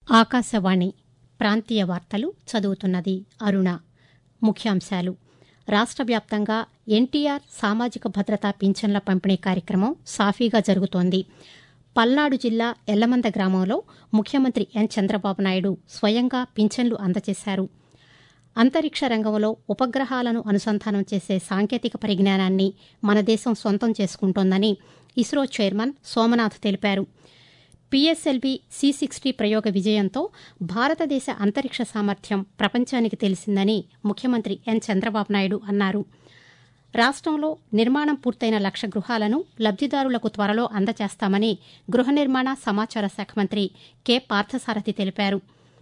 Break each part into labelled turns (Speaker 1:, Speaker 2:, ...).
Speaker 1: ఆకాశవాణి ప్రాంతీయ వార్తలు చదువుతున్నది అరుణ ముఖ్యాంశాలు రాష్ట్ర వ్యాప్తంగా ఎన్టీఆర్ సామాజిక భద్రతా పింఛన్ల పంపిణీ కార్యక్రమం సాఫీగా జరుగుతోంది పల్నాడు జిల్లా ఎల్లమంద గ్రామంలో ముఖ్యమంత్రి ఎన్ చంద్రబాబు నాయుడు స్వయంగా పింఛన్లు అందజేశారు అంతరిక్ష రంగంలో ఉపగ్రహాలను అనుసంధానం చేసే సాంకేతిక పరిజ్ఞానాన్ని మన దేశం సొంతం చేసుకుంటోందని ఇస్రో చైర్మన్ సోమనాథ్ తెలిపారు పీఎస్ఎల్వీ సి సిక్స్టీ ప్రయోగ విజయంతో భారతదేశ అంతరిక్ష సామర్థ్యం ప్రపంచానికి తెలిసిందని ముఖ్యమంత్రి ఎన్ చంద్రబాబు నాయుడు అన్నారు రాష్టంలో నిర్మాణం పూర్తయిన లక్ష గృహాలను లబ్దిదారులకు త్వరలో అందజేస్తామని గృహ నిర్మాణ సమాచార శాఖ మంత్రి కె పార్థసారథి తెలిపారు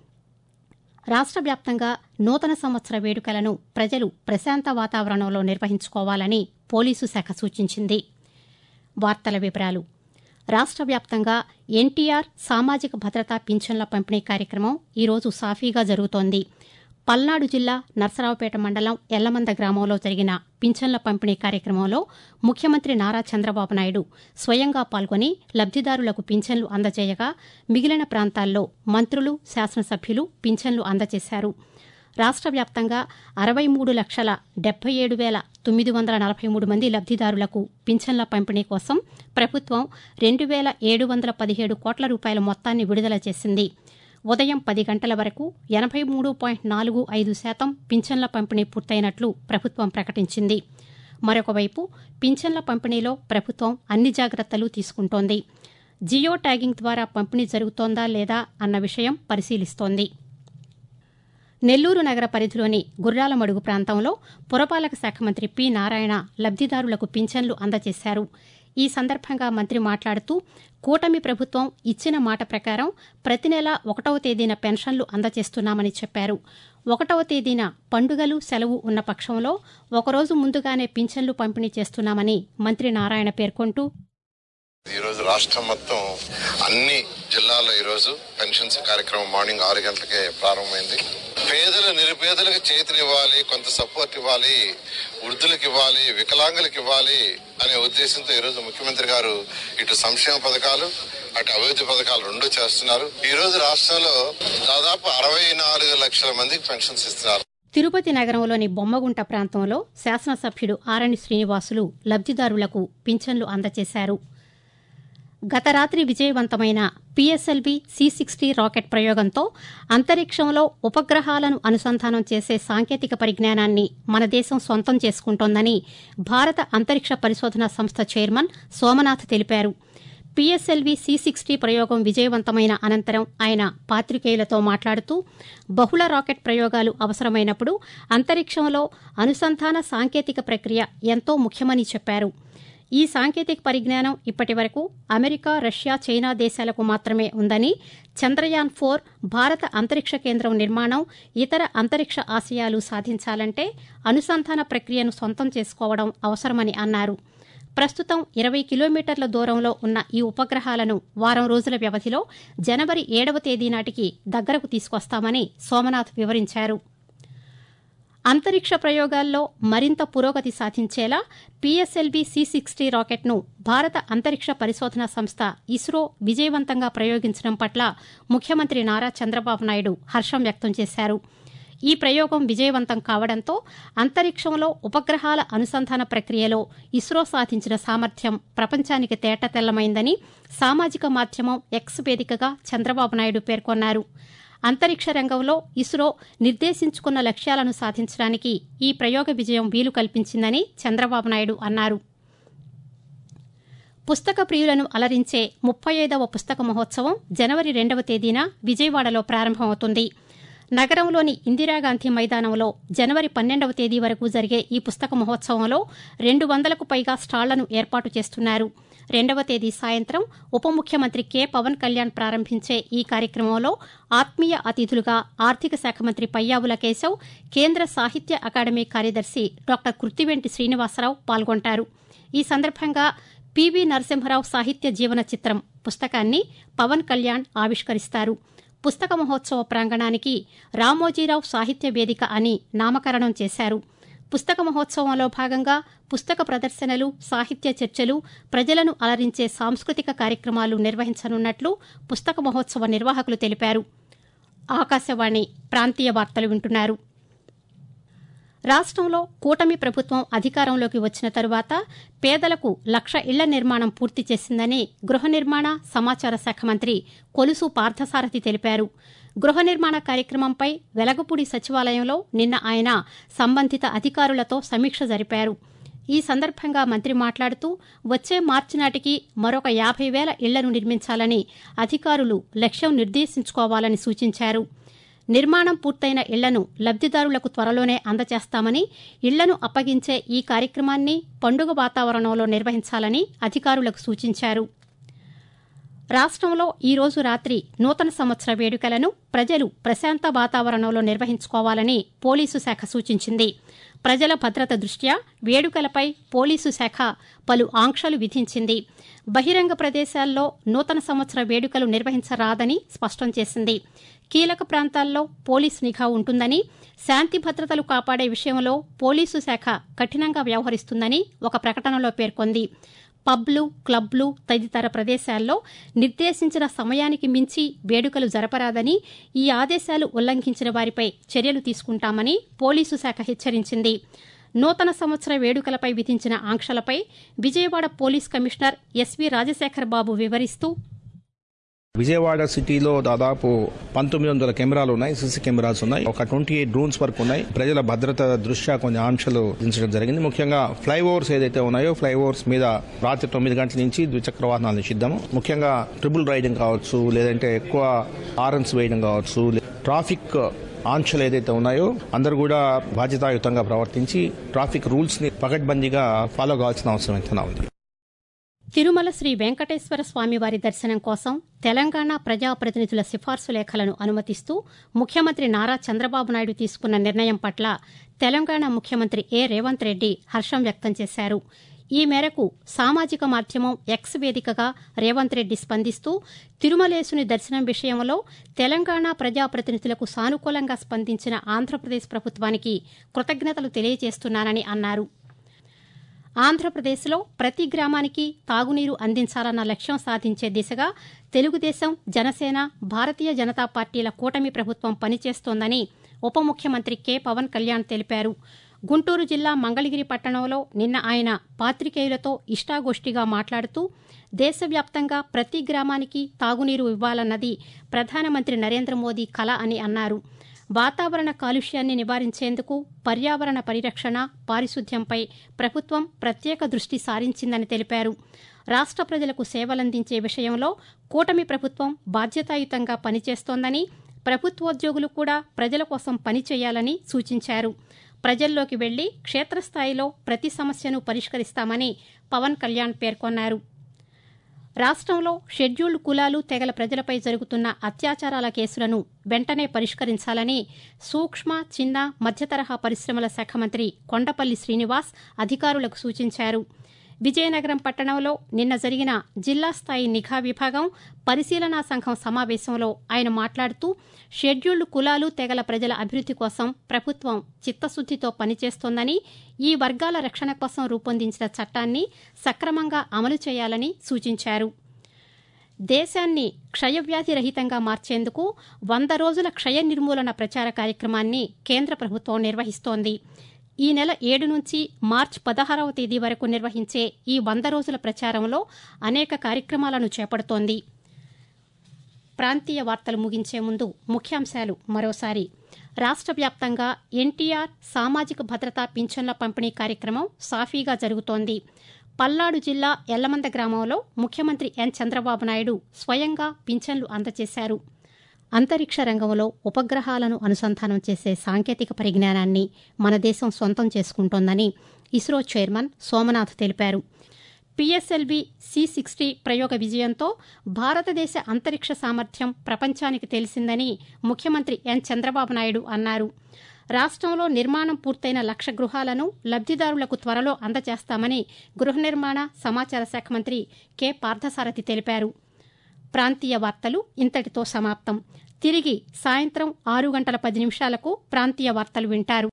Speaker 1: రాష్ట్ర వ్యాప్తంగా నూతన సంవత్సర వేడుకలను ప్రజలు ప్రశాంత వాతావరణంలో నిర్వహించుకోవాలని పోలీసు శాఖ సూచించింది వార్తల వివరాలు రాష్ట్ర వ్యాప్తంగా ఎన్టీఆర్ సామాజిక భద్రతా పింఛన్ల పంపిణీ కార్యక్రమం ఈరోజు సాఫీగా జరుగుతోంది పల్నాడు జిల్లా నర్సరావుపేట మండలం ఎల్లమంద గ్రామంలో జరిగిన పింఛన్ల పంపిణీ కార్యక్రమంలో ముఖ్యమంత్రి నారా చంద్రబాబు నాయుడు స్వయంగా పాల్గొని లబ్దిదారులకు పింఛన్లు అందజేయగా మిగిలిన ప్రాంతాల్లో మంత్రులు శాసనసభ్యులు పింఛన్లు అందజేశారు రాష్ట్ర వ్యాప్తంగా అరవై మూడు లక్షల డెబ్బై ఏడు వేల తొమ్మిది వందల నలభై మూడు మంది లబ్దిదారులకు పింఛన్ల పంపిణీ కోసం ప్రభుత్వం రెండు వేల ఏడు వందల పదిహేడు కోట్ల రూపాయల మొత్తాన్ని విడుదల చేసింది ఉదయం పది గంటల వరకు ఎనభై మూడు పాయింట్ నాలుగు ఐదు శాతం పింఛన్ల పంపిణీ పూర్తయినట్లు ప్రభుత్వం ప్రకటించింది మరొకవైపు పింఛన్ల పంపిణీలో ప్రభుత్వం అన్ని జాగ్రత్తలు తీసుకుంటోంది జియో ట్యాగింగ్ ద్వారా పంపిణీ జరుగుతోందా లేదా అన్న విషయం పరిశీలిస్తోంది నెల్లూరు నగర పరిధిలోని గుర్రాలమడుగు ప్రాంతంలో పురపాలక శాఖ మంత్రి పి నారాయణ లబ్దిదారులకు పింఛన్లు అందజేశారు ఈ సందర్భంగా మంత్రి మాట్లాడుతూ కూటమి ప్రభుత్వం ఇచ్చిన మాట ప్రకారం ప్రతి నెల ఒకటవ తేదీన పెన్షన్లు అందజేస్తున్నామని చెప్పారు ఒకటవ తేదీన పండుగలు సెలవు ఉన్న పక్షంలో ఒకరోజు ముందుగానే పింఛన్లు పంపిణీ చేస్తున్నామని మంత్రి నారాయణ పేర్కొంటూ
Speaker 2: ఈ రోజు రాష్ట్రం మొత్తం అన్ని జిల్లాల్లో ఈ రోజు పెన్షన్స్ కార్యక్రమం మార్నింగ్ ఆరు గంటలకే ప్రారంభమైంది పేదలు నిరుపేదలకు చేతినివ్వాలి కొంత సపోర్ట్ ఇవ్వాలి వృద్ధులకు ఇవ్వాలి వికలాంగులకు ఇవ్వాలి అనే ఉద్దేశంతో ఈ రోజు ముఖ్యమంత్రి గారు ఇటు సంక్షేమ పథకాలు అటు అభివృద్ధి పథకాలు రెండు చేస్తున్నారు ఈ రోజు రాష్ట్రంలో దాదాపు అరవై నాలుగు లక్షల మందికి పెన్షన్స్ ఇస్తున్నారు
Speaker 1: తిరుపతి నగరంలోని బొమ్మగుంట ప్రాంతంలో శాసనసభ్యుడు ఆరణి శ్రీనివాసులు లబ్దిదారులకు పింఛన్లు అందజేశారు గత రాత్రి విజయవంతమైన పీఎస్ఎల్వీ సి సిక్స్టీ రాకెట్ ప్రయోగంతో అంతరిక్షంలో ఉపగ్రహాలను అనుసంధానం చేసే సాంకేతిక పరిజ్ఞానాన్ని మన దేశం సొంతం చేసుకుంటోందని భారత అంతరిక్ష పరిశోధన సంస్థ చైర్మన్ సోమనాథ్ తెలిపారు పీఎస్ఎల్వీ సి సిక్స్టీ ప్రయోగం విజయవంతమైన అనంతరం ఆయన పాతికేయులతో మాట్లాడుతూ బహుళ రాకెట్ ప్రయోగాలు అవసరమైనప్పుడు అంతరిక్షంలో అనుసంధాన సాంకేతిక ప్రక్రియ ఎంతో ముఖ్యమని చెప్పారు ఈ సాంకేతిక పరిజ్ఞానం ఇప్పటి వరకు అమెరికా రష్యా చైనా దేశాలకు మాత్రమే ఉందని చంద్రయాన్ ఫోర్ భారత అంతరిక్ష కేంద్రం నిర్మాణం ఇతర అంతరిక్ష ఆశయాలు సాధించాలంటే అనుసంధాన ప్రక్రియను సొంతం చేసుకోవడం అవసరమని అన్నారు ప్రస్తుతం ఇరవై కిలోమీటర్ల దూరంలో ఉన్న ఈ ఉపగ్రహాలను వారం రోజుల వ్యవధిలో జనవరి ఏడవ తేదీ నాటికి దగ్గరకు తీసుకొస్తామని సోమనాథ్ వివరించారు అంతరిక్ష ప్రయోగాల్లో మరింత పురోగతి సాధించేలా పీఎస్ఎల్వీ సి సిక్స్టీ రాకెట్ను భారత అంతరిక్ష పరిశోధన సంస్థ ఇస్రో విజయవంతంగా ప్రయోగించడం పట్ల ముఖ్యమంత్రి నారా చంద్రబాబు నాయుడు హర్షం వ్యక్తం చేశారు ఈ ప్రయోగం విజయవంతం కావడంతో అంతరిక్షంలో ఉపగ్రహాల అనుసంధాన ప్రక్రియలో ఇస్రో సాధించిన సామర్థ్యం ప్రపంచానికి తేటతెల్లమైందని సామాజిక మాధ్యమం ఎక్స్ వేదికగా చంద్రబాబు నాయుడు పేర్కొన్నారు అంతరిక్ష రంగంలో ఇస్రో నిర్దేశించుకున్న లక్ష్యాలను సాధించడానికి ఈ ప్రయోగ విజయం వీలు కల్పించిందని చంద్రబాబు నాయుడు అన్నారు పుస్తక ప్రియులను అలరించే ముప్పై ఐదవ పుస్తక మహోత్సవం జనవరి రెండవ తేదీన విజయవాడలో ప్రారంభమవుతుంది నగరంలోని ఇందిరాగాంధీ మైదానంలో జనవరి పన్నెండవ తేదీ వరకు జరిగే ఈ పుస్తక మహోత్సవంలో రెండు వందలకు పైగా స్టాళ్లను ఏర్పాటు చేస్తున్నారు రెండవ తేదీ సాయంత్రం ఉప ముఖ్యమంత్రి కె పవన్ కళ్యాణ్ ప్రారంభించే ఈ కార్యక్రమంలో ఆత్మీయ అతిథులుగా ఆర్థిక శాఖ మంత్రి పయ్యావుల కేశవ్ కేంద్ర సాహిత్య అకాడమీ కార్యదర్శి డాక్టర్ కృత్తివెంటి శ్రీనివాసరావు పాల్గొంటారు ఈ సందర్భంగా పివి నరసింహరావు సాహిత్య జీవన చిత్రం పుస్తకాన్ని పవన్ కళ్యాణ్ ఆవిష్కరిస్తారు పుస్తక మహోత్సవ ప్రాంగణానికి రామోజీరావు సాహిత్య వేదిక అని నామకరణం చేశారు పుస్తక మహోత్సవంలో భాగంగా పుస్తక ప్రదర్శనలు సాహిత్య చర్చలు ప్రజలను అలరించే సాంస్కృతిక కార్యక్రమాలు నిర్వహించనున్నట్లు పుస్తక మహోత్సవ నిర్వాహకులు తెలిపారు ఆకాశవాణి ప్రాంతీయ వార్తలు వింటున్నారు రాష్ట్రంలో కూటమి ప్రభుత్వం అధికారంలోకి వచ్చిన తరువాత పేదలకు లక్ష ఇళ్ల నిర్మాణం పూర్తి చేసిందని గృహ నిర్మాణ సమాచార శాఖ మంత్రి కొలుసు పార్థసారథి తెలిపారు గృహ నిర్మాణ కార్యక్రమంపై వెలగపూడి సచివాలయంలో నిన్న ఆయన సంబంధిత అధికారులతో సమీక్ష జరిపారు ఈ సందర్భంగా మంత్రి మాట్లాడుతూ వచ్చే మార్చి నాటికి మరొక యాభై వేల ఇళ్లను నిర్మించాలని అధికారులు లక్ష్యం నిర్దేశించుకోవాలని సూచించారు నిర్మాణం పూర్తయిన ఇళ్లను లబ్దిదారులకు త్వరలోనే అందజేస్తామని ఇళ్లను అప్పగించే ఈ కార్యక్రమాన్ని పండుగ వాతావరణంలో నిర్వహించాలని అధికారులకు సూచించారు రాష్ట్రంలో ఈ రోజు రాత్రి నూతన సంవత్సర వేడుకలను ప్రజలు ప్రశాంత వాతావరణంలో నిర్వహించుకోవాలని పోలీసు శాఖ సూచించింది ప్రజల భద్రత దృష్ట్యా వేడుకలపై పోలీసు శాఖ పలు ఆంక్షలు విధించింది బహిరంగ ప్రదేశాల్లో నూతన సంవత్సర వేడుకలు నిర్వహించరాదని స్పష్టం చేసింది కీలక ప్రాంతాల్లో పోలీసు నిఘా ఉంటుందని శాంతి భద్రతలు కాపాడే విషయంలో పోలీసు శాఖ కఠినంగా వ్యవహరిస్తుందని ఒక ప్రకటనలో పేర్కొంది పబ్లు క్లబ్లు తదితర ప్రదేశాల్లో నిర్దేశించిన సమయానికి మించి వేడుకలు జరపరాదని ఈ ఆదేశాలు ఉల్లంఘించిన వారిపై చర్యలు తీసుకుంటామని పోలీసు శాఖ హెచ్చరించింది నూతన సంవత్సర వేడుకలపై విధించిన ఆంక్షలపై Vijayawada police commissioner S V Rajasekhar Babu వివరిస్తూ
Speaker 3: విజయవాడ సిటీలో దాదాపు పంతొమ్మిది వందల కెమెరాలు ఉన్నాయి సీసీ కెమెరాస్ ఉన్నాయి ఒక ట్వంటీ ఎయిట్ డ్రోన్స్ వరకు ఉన్నాయి ప్రజల భద్రత దృష్ట్యా కొన్ని ఆంక్షలు విధించడం జరిగింది ముఖ్యంగా ఫ్లైఓవర్స్ ఏదైతే ఉన్నాయో ఫ్లైఓవర్స్ మీద రాత్రి తొమ్మిది గంటల నుంచి ద్విచక్ర వాహనాలు నిషిద్దాము ముఖ్యంగా ట్రిపుల్ రైడింగ్ కావచ్చు లేదంటే ఎక్కువ ఆర్ఎన్స్ వేయడం కావచ్చు ట్రాఫిక్ ఆంక్షలు ఏదైతే ఉన్నాయో అందరూ కూడా బాధ్యతాయుతంగా ప్రవర్తించి ట్రాఫిక్ రూల్స్ ని పకడ్బందీగా ఫాలో కావాల్సిన అవసరం ఎంతైనా ఉంది
Speaker 1: తిరుమల శ్రీ వెంకటేశ్వర స్వామివారి దర్శనం కోసం తెలంగాణ ప్రజాప్రతినిధుల సిఫార్సు లేఖలను అనుమతిస్తూ ముఖ్యమంత్రి నారా చంద్రబాబు నాయుడు తీసుకున్న నిర్ణయం పట్ల తెలంగాణ ముఖ్యమంత్రి ఏ రేవంత్ రెడ్డి హర్షం వ్యక్తం చేశారు ఈ మేరకు సామాజిక మాధ్యమం ఎక్స్ వేదికగా రేవంత్ రెడ్డి స్పందిస్తూ తిరుమలేసుని దర్శనం విషయంలో తెలంగాణ ప్రజాప్రతినిధులకు సానుకూలంగా స్పందించిన ఆంధ్రప్రదేశ్ ప్రభుత్వానికి కృతజ్ఞతలు తెలియజేస్తున్నానని అన్నారు ఆంధ్రప్రదేశ్లో ప్రతి గ్రామానికి తాగునీరు అందించాలన్న లక్ష్యం సాధించే దిశగా తెలుగుదేశం జనసేన భారతీయ జనతా పార్టీల కూటమి ప్రభుత్వం పనిచేస్తోందని ఉప ముఖ్యమంత్రి కె పవన్ కళ్యాణ్ తెలిపారు గుంటూరు జిల్లా మంగళగిరి పట్టణంలో నిన్న ఆయన పాతికేయులతో ఇష్టాగోష్ఠిగా మాట్లాడుతూ దేశవ్యాప్తంగా ప్రతి గ్రామానికి తాగునీరు ఇవ్వాలన్నది ప్రధానమంత్రి నరేంద్ర మోదీ కల అని అన్నారు వాతావరణ కాలుష్యాన్ని నివారించేందుకు పర్యావరణ పరిరక్షణ పారిశుద్ధ్యంపై ప్రభుత్వం ప్రత్యేక దృష్టి సారించిందని తెలిపారు రాష్ట్ర ప్రజలకు సేవలందించే విషయంలో కూటమి ప్రభుత్వం బాధ్యతాయుతంగా పనిచేస్తోందని ప్రభుత్వోద్యోగులు కూడా ప్రజల కోసం పనిచేయాలని సూచించారు ప్రజల్లోకి వెళ్లి క్షేత్రస్థాయిలో ప్రతి సమస్యను పరిష్కరిస్తామని పవన్ కళ్యాణ్ పేర్కొన్నారు రాష్ట్రంలో షెడ్యూల్డ్ కులాలు తెగల ప్రజలపై జరుగుతున్న అత్యాచారాల కేసులను వెంటనే పరిష్కరించాలని సూక్ష్మ చిన్న మధ్యతరహా పరిశ్రమల శాఖ మంత్రి కొండపల్లి శ్రీనివాస్ అధికారులకు సూచించారు విజయనగరం పట్టణంలో నిన్న జరిగిన జిల్లా స్థాయి నిఘా విభాగం పరిశీలనా సంఘం సమావేశంలో ఆయన మాట్లాడుతూ షెడ్యూల్డ్ కులాలు తెగల ప్రజల అభివృద్ది కోసం ప్రభుత్వం చిత్తశుద్దితో పనిచేస్తోందని ఈ వర్గాల రక్షణ కోసం రూపొందించిన చట్టాన్ని సక్రమంగా అమలు చేయాలని సూచించారు దేశాన్ని క్షయవ్యాధి రహితంగా మార్చేందుకు వంద రోజుల క్షయ నిర్మూలన ప్రచార కార్యక్రమాన్ని కేంద్ర ప్రభుత్వం నిర్వహిస్తోంది ఈ నెల ఏడు నుంచి మార్చి పదహారవ తేదీ వరకు నిర్వహించే ఈ వంద రోజుల ప్రచారంలో అనేక కార్యక్రమాలను చేపడుతోంది ప్రాంతీయ వార్తలు ముగించే ముందు ముఖ్యాంశాలు మరోసారి రాష్ట్ర వ్యాప్తంగా ఎన్టీఆర్ సామాజిక భద్రతా పింఛన్ల పంపిణీ కార్యక్రమం సాఫీగా జరుగుతోంది పల్నాడు జిల్లా ఎల్లమంద గ్రామంలో ముఖ్యమంత్రి ఎన్ చంద్రబాబు నాయుడు స్వయంగా పింఛన్లు అందజేశారు అంతరిక్ష రంగంలో ఉపగ్రహాలను అనుసంధానం చేసే సాంకేతిక పరిజ్ఞానాన్ని మన దేశం సొంతం చేసుకుంటోందని ఇస్రో చైర్మన్ సోమనాథ్ తెలిపారు పిఎస్ఎల్వి సి సిక్స్టీ ప్రయోగ విజయంతో భారతదేశ అంతరిక్ష సామర్థ్యం ప్రపంచానికి తెలిసిందని ముఖ్యమంత్రి ఎన్ చంద్రబాబు నాయుడు అన్నారు రాష్ట్రంలో నిర్మాణం పూర్తయిన లక్ష గృహాలను లబ్దిదారులకు త్వరలో అందజేస్తామని గృహ నిర్మాణ సమాచార శాఖ మంత్రి కె పార్థసారథి తెలిపారు ప్రాంతీయ వార్తలు ఇంతటితో సమాప్తం తిరిగి సాయంత్రం ఆరు గంటల పది నిమిషాలకు ప్రాంతీయ వార్తలు వింటారు